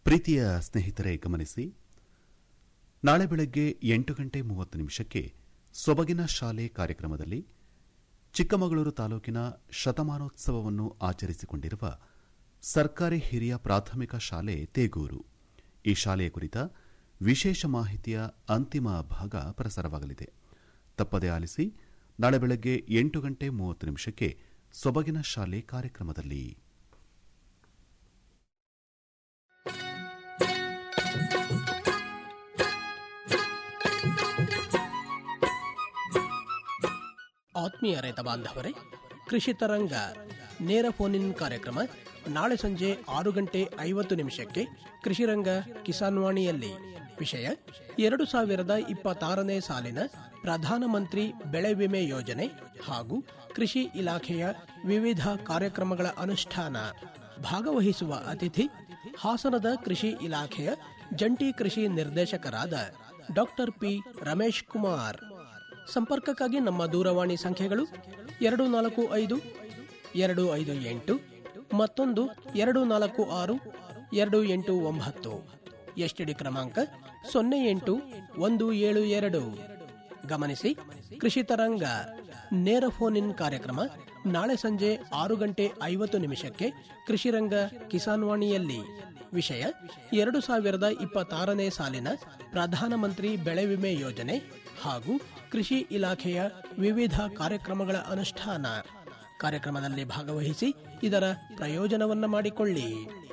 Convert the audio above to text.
ಪ್ರೀತಿಯ ಸ್ನೇಹಿತರೆ ಗಮನಿಸಿ ನಾಳೆ ಬೆಳಗ್ಗೆ ಎಂಟು ಗಂಟೆ ಮೂವತ್ತು ನಿಮಿಷಕ್ಕೆ ಸೊಬಗಿನ ಶಾಲೆ ಕಾರ್ಯಕ್ರಮದಲ್ಲಿ ಚಿಕ್ಕಮಗಳೂರು ತಾಲೂಕಿನ ಶತಮಾನೋತ್ಸವವನ್ನು ಆಚರಿಸಿಕೊಂಡಿರುವ ಸರ್ಕಾರಿ ಹಿರಿಯ ಪ್ರಾಥಮಿಕ ಶಾಲೆ ತೇಗೂರು ಈ ಶಾಲೆಯ ಕುರಿತ ವಿಶೇಷ ಮಾಹಿತಿಯ ಅಂತಿಮ ಭಾಗ ಪ್ರಸಾರವಾಗಲಿದೆ ತಪ್ಪದೆ ಆಲಿಸಿ ನಾಳೆ ಬೆಳಗ್ಗೆ ಎಂಟು ಗಂಟೆ ಮೂವತ್ತು ನಿಮಿಷಕ್ಕೆ ಸೊಬಗಿನ ಶಾಲೆ ಕಾರ್ಯಕ್ರಮದಲ್ಲಿ ಆತ್ಮೀಯ ರೈತ ಬಾಂಧವರೇ ಕೃಷಿ ತರಂಗ ನೇರ ಫೋನ್ ಇನ್ ಕಾರ್ಯಕ್ರಮ ನಾಳೆ ಸಂಜೆ ಆರು ಗಂಟೆ ಐವತ್ತು ನಿಮಿಷಕ್ಕೆ ಕೃಷಿರಂಗ ಕಿಸಾನ್ವಾಣಿಯಲ್ಲಿ ವಿಷಯ ಎರಡು ಸಾವಿರದ ಇಪ್ಪತ್ತಾರನೇ ಸಾಲಿನ ಪ್ರಧಾನಮಂತ್ರಿ ಬೆಳೆ ವಿಮೆ ಯೋಜನೆ ಹಾಗೂ ಕೃಷಿ ಇಲಾಖೆಯ ವಿವಿಧ ಕಾರ್ಯಕ್ರಮಗಳ ಅನುಷ್ಠಾನ ಭಾಗವಹಿಸುವ ಅತಿಥಿ ಹಾಸನದ ಕೃಷಿ ಇಲಾಖೆಯ ಜಂಟಿ ಕೃಷಿ ನಿರ್ದೇಶಕರಾದ ಡಾಕ್ಟರ್ ಪಿ ರಮೇಶ್ ಕುಮಾರ್ ಸಂಪರ್ಕಕ್ಕಾಗಿ ನಮ್ಮ ದೂರವಾಣಿ ಸಂಖ್ಯೆಗಳು ಎರಡು ನಾಲ್ಕು ಐದು ಎರಡು ಐದು ಎಂಟು ಮತ್ತೊಂದು ಎರಡು ನಾಲ್ಕು ಆರು ಎರಡು ಎಂಟು ಒಂಬತ್ತು ಎಸ್ಟಿಡಿ ಕ್ರಮಾಂಕ ಸೊನ್ನೆ ಎಂಟು ಒಂದು ಏಳು ಎರಡು ಗಮನಿಸಿ ಕೃಷಿ ತರಂಗ ನೇರ ಫೋನ್ ಇನ್ ಕಾರ್ಯಕ್ರಮ ನಾಳೆ ಸಂಜೆ ಆರು ಗಂಟೆ ಐವತ್ತು ನಿಮಿಷಕ್ಕೆ ಕೃಷಿರಂಗ ಕಿಸಾನ್ವಾಣಿಯಲ್ಲಿ ವಿಷಯ ಎರಡು ಸಾವಿರದ ಇಪ್ಪತ್ತಾರನೇ ಸಾಲಿನ ಪ್ರಧಾನಮಂತ್ರಿ ಬೆಳೆ ವಿಮೆ ಯೋಜನೆ ಹಾಗೂ ಕೃಷಿ ಇಲಾಖೆಯ ವಿವಿಧ ಕಾರ್ಯಕ್ರಮಗಳ ಅನುಷ್ಠಾನ ಕಾರ್ಯಕ್ರಮದಲ್ಲಿ ಭಾಗವಹಿಸಿ ಇದರ ಪ್ರಯೋಜನವನ್ನ ಮಾಡಿಕೊಳ್ಳಿ